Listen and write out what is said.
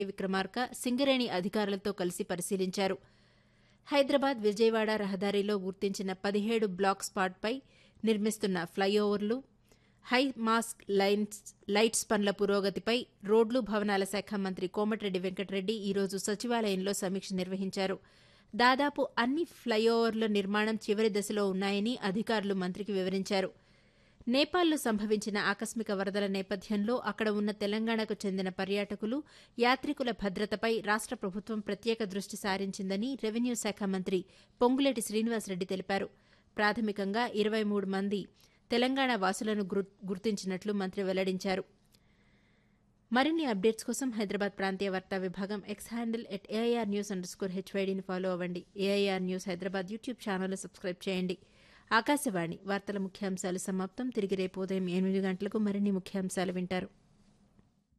విక్రమార్క సింగరేణి అధికారులతో కలిసి పరిశీలించారు హైదరాబాద్ విజయవాడ రహదారిలో గుర్తించిన పదిహేడు బ్లాక్ స్పాట్పై నిర్మిస్తున్న ఫ్లైఓవర్లు హై మాస్క్ లైన్స్ లైట్స్ పనుల పురోగతిపై రోడ్లు భవనాల శాఖ మంత్రి కోమటిరెడ్డి వెంకటరెడ్డి ఈరోజు సచివాలయంలో సమీక్ష నిర్వహించారు దాదాపు అన్ని ఫ్లైఓవర్ల నిర్మాణం చివరి దశలో ఉన్నాయని అధికారులు మంత్రికి వివరించారు నేపాల్లో సంభవించిన ఆకస్మిక వరదల నేపథ్యంలో అక్కడ ఉన్న తెలంగాణకు చెందిన పర్యాటకులు యాత్రికుల భద్రతపై రాష్ట ప్రభుత్వం ప్రత్యేక దృష్టి సారించిందని రెవెన్యూ శాఖ మంత్రి పొంగులేటి శ్రీనివాసరెడ్డి తెలిపారు ప్రాథమికంగా ఇరవై మూడు మంది తెలంగాణ వాసులను గుర్- గుర్తించినట్లు మంత్రి వెల్లడించారు మరిన్ని అప్డేట్స్ కోసం హైదరాబాద్ ప్రాంతీయ వార్తా విభాగం X handle at AIR news under score హెచ్వైడీని ఫాలో అవ్వండి AIR news Hyderabad YouTube channel subscribe చేయండి ఆకాశవాణి వార్తల ముఖ్యాంశాలు సమాప్తం తిరిగి రేపు ఉదయం ఎనిమిది గంటలకు మరిన్ని ముఖ్యాంశాలు వింటారు